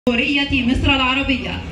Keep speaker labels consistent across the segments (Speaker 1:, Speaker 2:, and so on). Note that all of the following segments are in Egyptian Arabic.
Speaker 1: جمهورية مصر العربية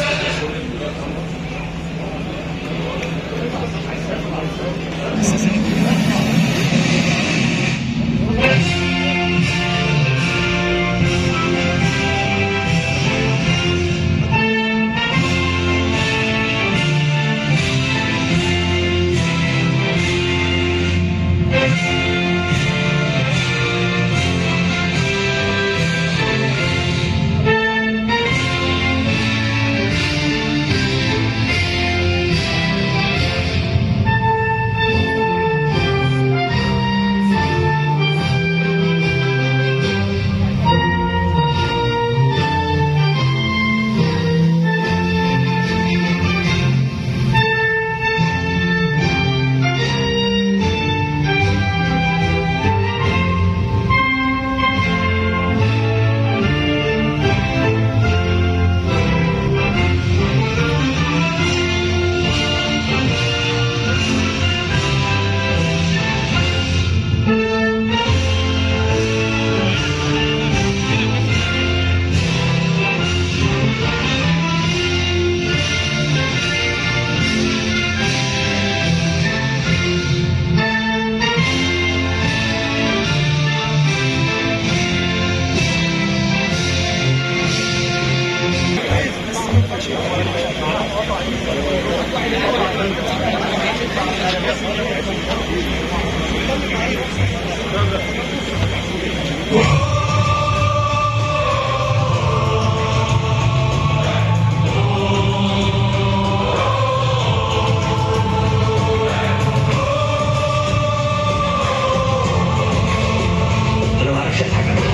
Speaker 2: انا ما اعرفش اضحك على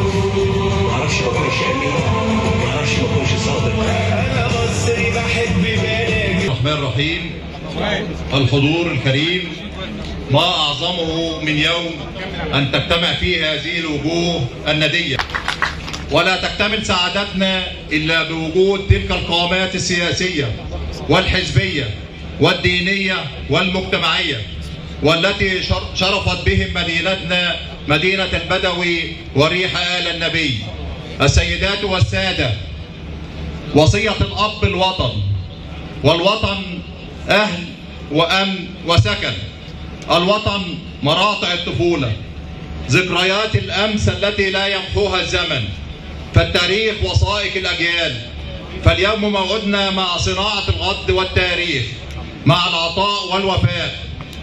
Speaker 2: ما اعرفش ما اكونش امين ما اعرفش ما اكونش صادق
Speaker 3: انا مصري بحب بلدي
Speaker 4: الرحمن الرحيم الحضور الكريم ما أعظمه من يوم أن تجتمع فيه هذه الوجوه الندية ولا تكتمل سعادتنا إلا بوجود تلك القامات السياسية والحزبية والدينية والمجتمعية والتي شر- شرفت بهم مدينتنا مدينة البدوي وريح آل النبي السيدات والسادة وصية الأب الوطن والوطن أهل وأمن وسكن الوطن مراطع الطفولة ذكريات الأمس التي لا يمحوها الزمن فالتاريخ وثائق الأجيال فاليوم موعدنا مع صناعة الغد والتاريخ مع العطاء والوفاء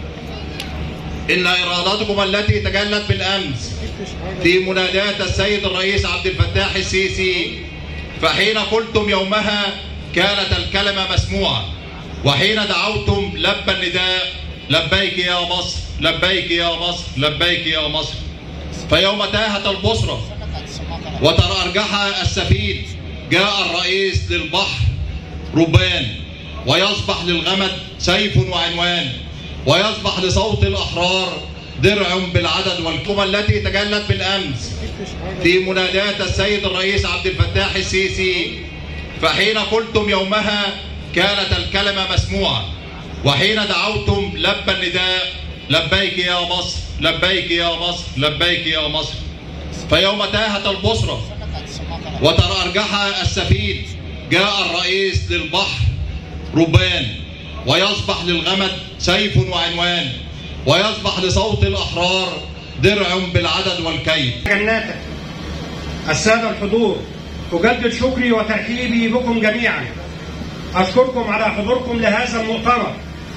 Speaker 4: إن إرادتكم التي تجلت بالأمس في منادات السيد الرئيس عبد الفتاح السيسي فحين قلتم يومها كانت الكلمة مسموعة وحين دعوتم لبى النداء لبيك يا مصر لبيك يا مصر لبيك يا مصر فيوم تاهت البصرة وترأرجح السفيد جاء الرئيس للبحر ربان ويصبح للغمد سيف وعنوان ويصبح لصوت الأحرار درع بالعدد والقوة التي تجلت بالأمس في منادات السيد الرئيس عبد الفتاح السيسي فحين قلتم يومها كانت الكلمة مسموعة وحين دعوتم لبى النداء لبيك يا مصر لبيك يا مصر لبيك يا مصر فيوم تاهت البصرة وترأرجح السفيد جاء الرئيس للبحر ربان ويصبح للغمد سيف وعنوان ويصبح لصوت الأحرار درع بالعدد والكيد
Speaker 5: جناتك السادة الحضور أجدد شكري وترحيبي بكم جميعا أشكركم على حضوركم لهذا المؤتمر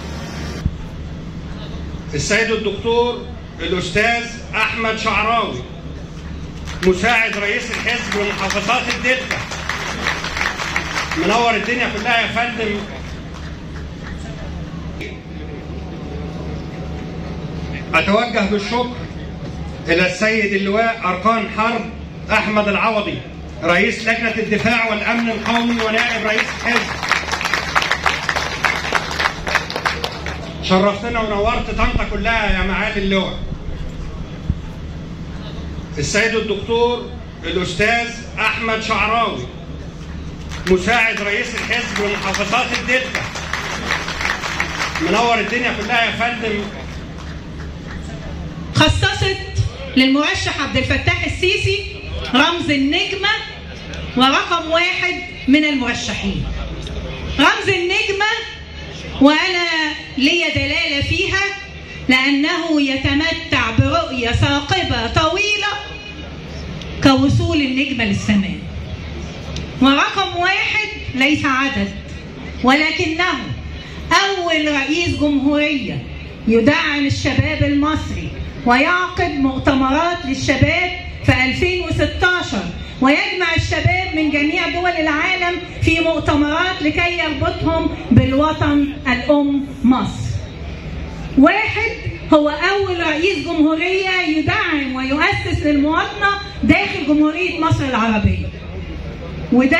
Speaker 5: السيد الدكتور الأستاذ أحمد شعراوي مساعد رئيس الحزب لمحافظات الدلتا منور الدنيا كلها يا فندم أتوجه بالشكر إلى السيد اللواء أركان حرب أحمد العوضي رئيس لجنة الدفاع والأمن القومي ونائب رئيس الحزب شرفتنا ونورت طنطا كلها يا معالي اللواء السيد الدكتور الأستاذ أحمد شعراوي مساعد رئيس الحزب لمحافظات الدلتا منور الدنيا كلها يا فندم
Speaker 1: خصصت للمرشح عبد الفتاح السيسي رمز النجمة ورقم واحد من المرشحين رمز النجمة وأنا لي دلالة فيها لأنه يتمتع برؤية ثاقبة طويلة كوصول النجمة للسماء ورقم واحد ليس عدد ولكنه أول رئيس جمهورية يدعم الشباب المصري ويعقد مؤتمرات للشباب في 2016 ويجمع الشباب من جميع دول العالم في مؤتمرات لكي يربطهم بالوطن الأم مصر واحد هو أول رئيس جمهورية يدعم ويؤسس للمواطنة داخل جمهورية مصر العربية وده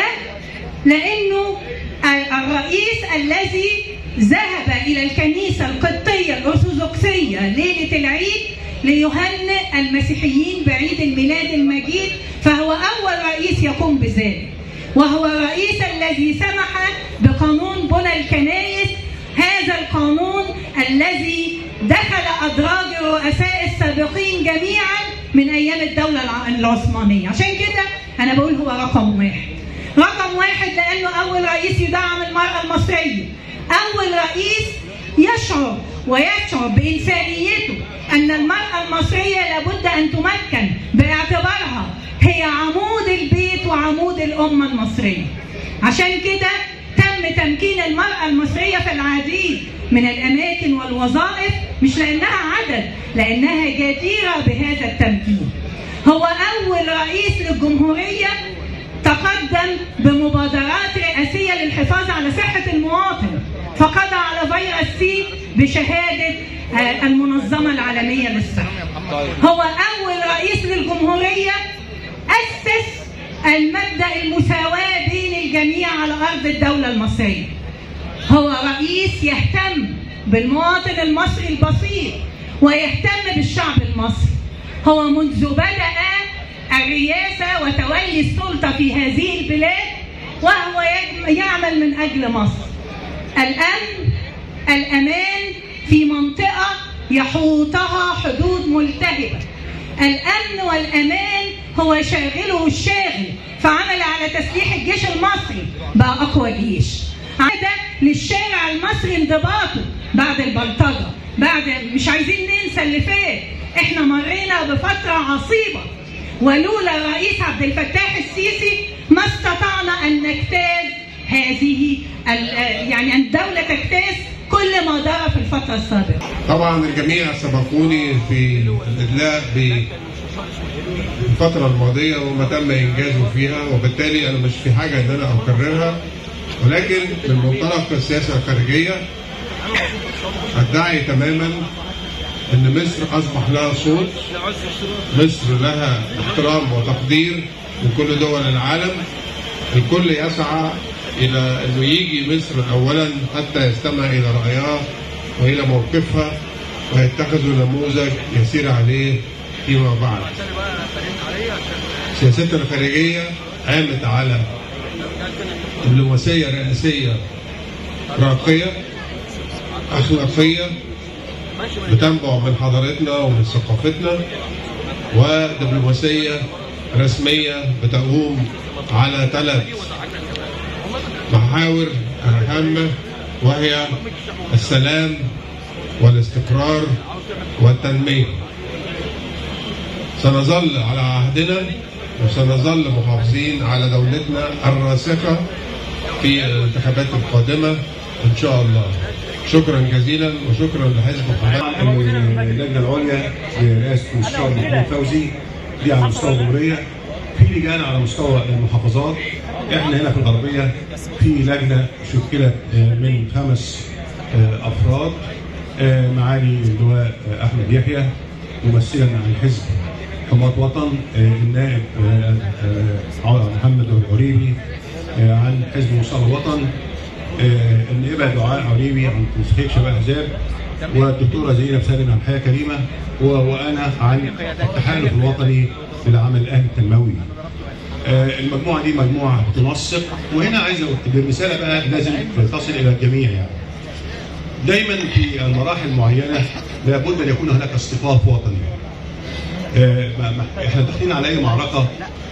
Speaker 1: لأنه الرئيس الذي ذهب إلى الكنيسة القبطية الأرثوذكسية ليلة العيد ليهنئ المسيحيين بعيد الميلاد المجيد فهو أول رئيس يقوم بذلك وهو الرئيس الذي سمح بقانون بنى الكنائس هذا القانون الذي دخل أدراج الرؤساء السابقين جميعا من أيام الدولة العثمانية عشان كده أنا بقول هو رقم واحد رقم واحد لأنه أول رئيس يدعم المرأة المصرية أول رئيس يشعر ويشعر بإنسانيته أن المرأة المصرية لابد أن تمكن باعتبارها هي عمود البيت وعمود الأمة المصرية عشان كده تم تمكين المرأة المصرية في العديد من الأماكن والوظائف مش لأنها عدد لأنها جديرة بهذا التمكين هو أول رئيس للجمهورية تقدم بمبادرات رئاسية للحفاظ على صحة المواطن فقضى على فيروس سي بشهادة المنظمة العالمية للصحة هو أول رئيس للجمهورية أسس المبدأ المساواة بين الجميع على أرض الدولة المصرية هو رئيس يهتم بالمواطن المصري البسيط ويهتم بالشعب المصري هو منذ بدأ الرئاسة وتولي السلطة في هذه البلاد وهو يعمل من أجل مصر الأمن الأمان في منطقة يحوطها حدود ملتهبة الأمن والأمان هو شاغله الشاغل فعمل على تسليح الجيش المصري بقى أقوى جيش عاد للشارع المصري انضباطه بعد البلطجة بعد مش عايزين ننسى اللي فات احنا مرينا بفترة عصيبة ولولا الرئيس عبد الفتاح السيسي ما استطعنا ان نجتاز هذه يعني ان الدوله تجتاز كل ما جرى في الفتره السابقه.
Speaker 6: طبعا الجميع سبقوني في الادلاء بالفتره الماضيه وما تم انجازه فيها وبالتالي انا مش في حاجه ان انا اكررها ولكن من منطلق السياسه الخارجيه ادعي تماما ان مصر اصبح لها صوت مصر لها احترام وتقدير من كل دول العالم الكل يسعى الى انه يجي مصر اولا حتى يستمع الى رايها والى موقفها ويتخذوا نموذج يسير عليه فيما بعد. سياستنا الخارجيه قامت على دبلوماسيه رئاسيه راقيه اخلاقيه بتنبع من حضارتنا ومن ثقافتنا ودبلوماسيه رسميه بتقوم على ثلاث محاور هامه وهي السلام والاستقرار والتنميه. سنظل على عهدنا وسنظل محافظين على دولتنا الراسخه في الانتخابات القادمه ان شاء الله. شكرا جزيلا وشكرا لحزب حضرتك
Speaker 7: اللجنه العليا لرئاسه المستشار محمود فوزي دي على مستوى الجمهوريه في لجان على مستوى المحافظات احنا هنا في الغربيه في لجنه شكلت من خمس افراد معالي اللواء احمد يحيى ممثلا عن حزب حماة وطن النائب محمد العريبي عن حزب مصطفى الوطن النائبه دعاء عليوي عن تنسيق شباب الاحزاب والدكتوره زينب سالم عن حياه كريمه وانا عن التحالف الوطني للعمل الاهلي التنموي. المجموعه دي مجموعه تنسق وهنا عايز الرساله بقى لازم تصل الى الجميع يعني. دايما في المراحل المعينه لابد ان يكون هناك اصطفاف وطني. احنا داخلين على اي معركه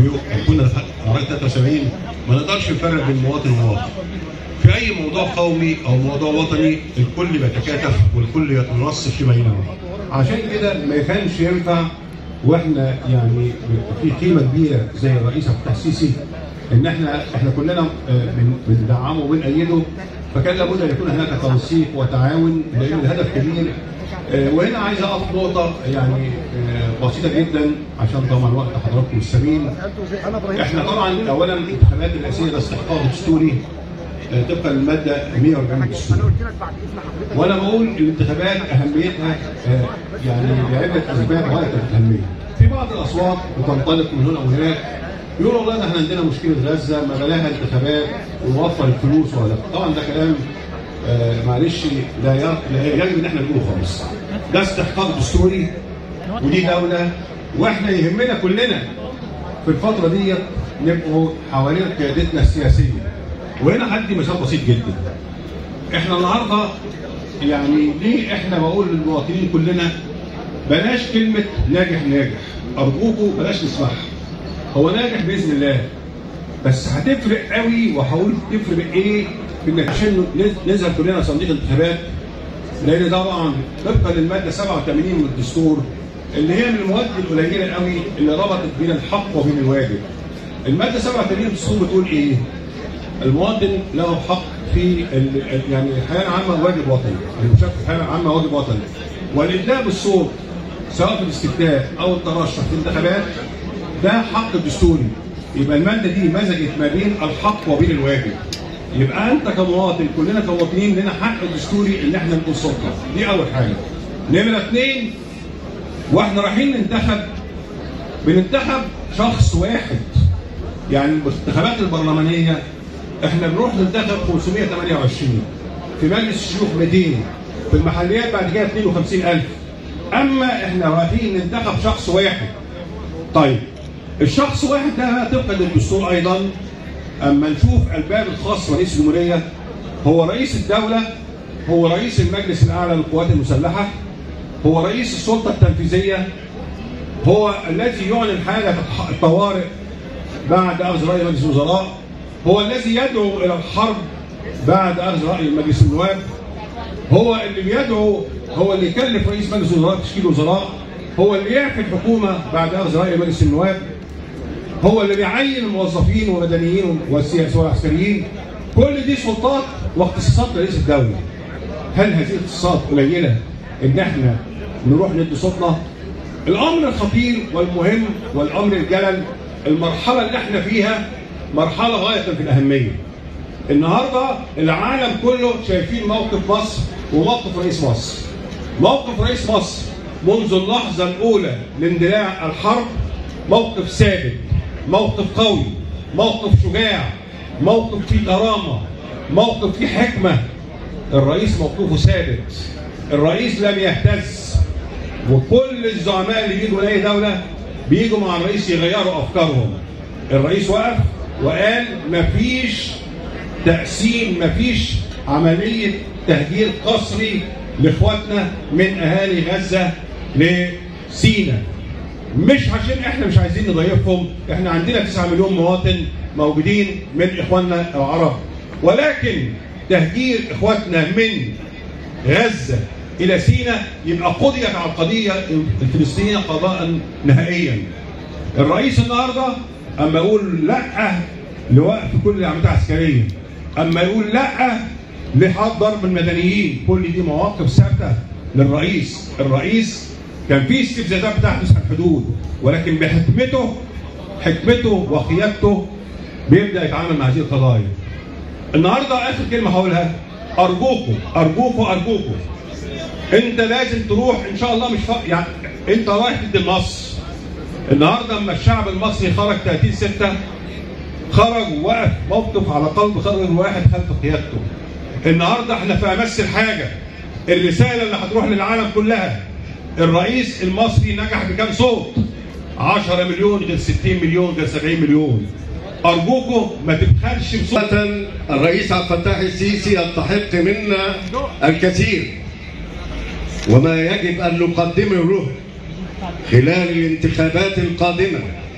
Speaker 7: بيو- كنا قرأت 73 ما نقدرش نفرق بين مواطن ومواطن في اي موضوع قومي او موضوع وطني الكل بيتكاتف والكل يتنصف في بينهم عشان كده ما كانش ينفع واحنا يعني في قيمه كبيره زي الرئيس عبد الفتاح السيسي ان احنا احنا كلنا آه، بن- بندعمه وبنأيده فكان لابد ان يكون هناك تنسيق وتعاون لان الهدف كبير آه، وهنا عايز اقف نقطه يعني آه، بسيطه جدا عشان طبعا وقت حضراتكم الثمين احنا طبعا اولا الانتخابات الرئاسيه ده استحقاق دستوري آه، طبقا للماده 140 من الدستور وانا بقول الانتخابات اهميتها آه، يعني لعده اسباب غايه في الاهميه. في بعض الاصوات بتنطلق من هنا وهناك يقولوا والله ده احنا عندنا مشكله غزه ما بلاها انتخابات ونوفر الفلوس ولا طبعا ده كلام آه، معلش لا ي- لا يجب ان احنا نقوله خالص. ده استحقاق دستوري ودي دوله واحنا يهمنا كلنا في الفتره دي نبقوا حوالين قيادتنا السياسيه. وهنا هدي مثال بسيط جدا. احنا النهارده يعني ليه احنا بقول للمواطنين كلنا بلاش كلمه ناجح ناجح ارجوكوا بلاش نسمعها هو ناجح باذن الله بس هتفرق قوي وهقول تفرق ايه في انك عشان نز- نذهب كلنا صندوق الانتخابات لان طبعا طبقا للماده 87 من الدستور اللي هي من المواد القليله قوي اللي ربطت بين الحق وبين الواجب. الماده 87 من الدستور بتقول ايه؟ المواطن له حق في ال- ال- يعني الحياه العامه واجب وطني، المشاركه في الحياه العامه واجب وطني. والادلاء بالصوت سواء في الاستفتاء او الترشح في الانتخابات ده حق دستوري. يبقى الماده دي مزجت ما بين الحق وبين الواجب. يبقى انت كمواطن كلنا كمواطنين لنا حق دستوري ان احنا نكون صوتنا، دي اول حاجه. نمره اثنين واحنا رايحين ننتخب بننتخب شخص واحد يعني الانتخابات البرلمانيه احنا بنروح ننتخب 528 في مجلس الشيوخ 200 في المحليات بعد كده 52000 اما احنا رايحين ننتخب شخص واحد طيب الشخص واحد ده بقى طبقا للدستور ايضا اما نشوف الباب الخاص برئيس الجمهوريه هو رئيس الدوله هو رئيس المجلس الاعلى للقوات المسلحه هو رئيس السلطه التنفيذيه هو الذي يعلن حاله الطوارئ بعد اخذ راي مجلس الوزراء هو الذي يدعو الى الحرب بعد اخذ راي مجلس النواب هو اللي بيدعو هو اللي يكلف رئيس مجلس الوزراء تشكيل وزراء هو اللي يعفي الحكومه بعد اخذ راي مجلس النواب هو اللي بيعين الموظفين والمدنيين والسياسيين والعسكريين كل دي سلطات واختصاصات رئيس الدوله هل هذه الاختصاصات قليله ان احنا نروح ندي صوتنا الامر الخطير والمهم والامر الجلل المرحله اللي احنا فيها مرحله غايه في الاهميه النهارده العالم كله شايفين موقف مصر وموقف رئيس مصر موقف رئيس مصر منذ اللحظه الاولى لاندلاع الحرب موقف ثابت موقف قوي موقف شجاع موقف فيه كرامه موقف فيه حكمه الرئيس موقفه ثابت الرئيس لم يهتز وكل الزعماء اللي بيجوا لاي دوله بيجوا مع الرئيس يغيروا افكارهم الرئيس وقف وقال مفيش تقسيم مفيش عمليه تهجير قسري لاخواتنا من اهالي غزه لسينا مش عشان احنا مش عايزين نضيفهم احنا عندنا 9 مليون مواطن موجودين من اخواننا العرب ولكن تهجير اخواتنا من غزه الى سينا يبقى قضيت على القضيه الفلسطينيه قضاء نهائيا. الرئيس النهارده اما يقول لا لوقف كل العمليات العسكريه اما يقول لا لحد ضرب المدنيين كل دي مواقف ثابته للرئيس، الرئيس كان في استفزازات بتحدث على الحدود ولكن بحكمته حكمته وقيادته بيبدا يتعامل مع هذه القضايا. النهارده اخر كلمه هقولها ارجوكم ارجوكم ارجوكم انت لازم تروح ان شاء الله مش ف... يعني انت رايح ضد مصر النهارده اما الشعب المصري خرج 30 6 خرج ووقف موقف على قلب خرج واحد خلف قيادته النهارده احنا في امس الحاجه الرساله اللي هتروح للعالم كلها الرئيس المصري نجح بكام صوت 10 مليون غير 60 مليون غير 70 مليون ارجوكم ما تبخلش بصوت
Speaker 8: حقيقة الرئيس عبد الفتاح السيسي يستحق منا الكثير وما يجب أن نقدمه له خلال الانتخابات القادمة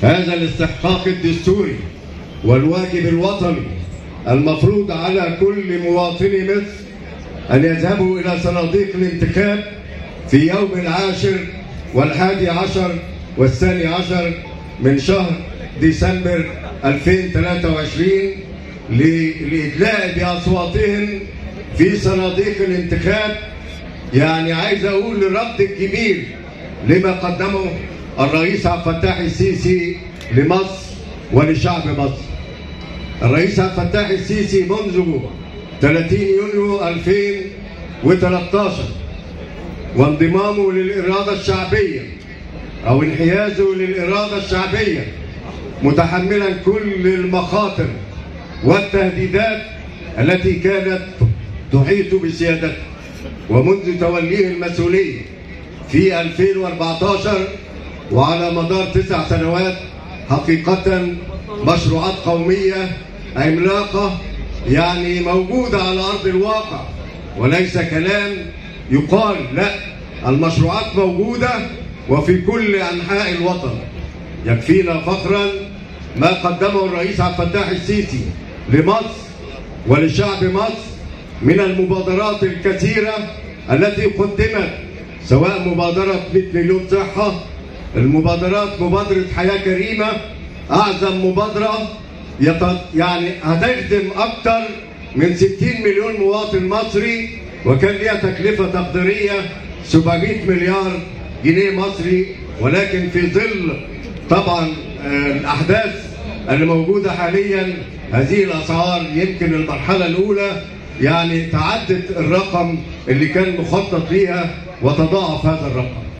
Speaker 8: هذا الاستحقاق الدستوري والواجب الوطني المفروض على كل مواطني مصر أن يذهبوا إلى صناديق الانتخاب في يوم العاشر والحادي عشر والثاني عشر من شهر ديسمبر 2023 ل- لإدلاء بأصواتهم في صناديق الانتخاب يعني عايز أقول الرد الكبير لما قدمه الرئيس عبد الفتاح السيسي لمصر ولشعب مصر الرئيس عبد الفتاح السيسي منذ 30 يونيو 2013 وانضمامه للإرادة الشعبية أو انحيازه للإرادة الشعبية متحملا كل المخاطر والتهديدات التي كانت تحيط بسيادته ومنذ توليه المسؤولية في 2014 وعلى مدار تسع سنوات حقيقة مشروعات قومية عملاقة يعني موجودة على أرض الواقع وليس كلام يقال لا المشروعات موجودة وفي كل أنحاء الوطن يكفينا فخرا ما قدمه الرئيس عبد الفتاح السيسي لمصر ولشعب مصر من المبادرات الكثيرة التي قدمت سواء مبادرة 100 مليون صحة المبادرات مبادرة حياة كريمة أعظم مبادرة يت- يعني هتخدم أكثر من 60 مليون مواطن مصري وكان ليها تكلفة تقديرية 700 مليار جنيه مصري ولكن في ظل طبعا آه، الأحداث اللي موجودة حاليا هذه الأسعار يمكن المرحلة الأولى يعني تعدت الرقم اللي كان مخطط ليها وتضاعف هذا الرقم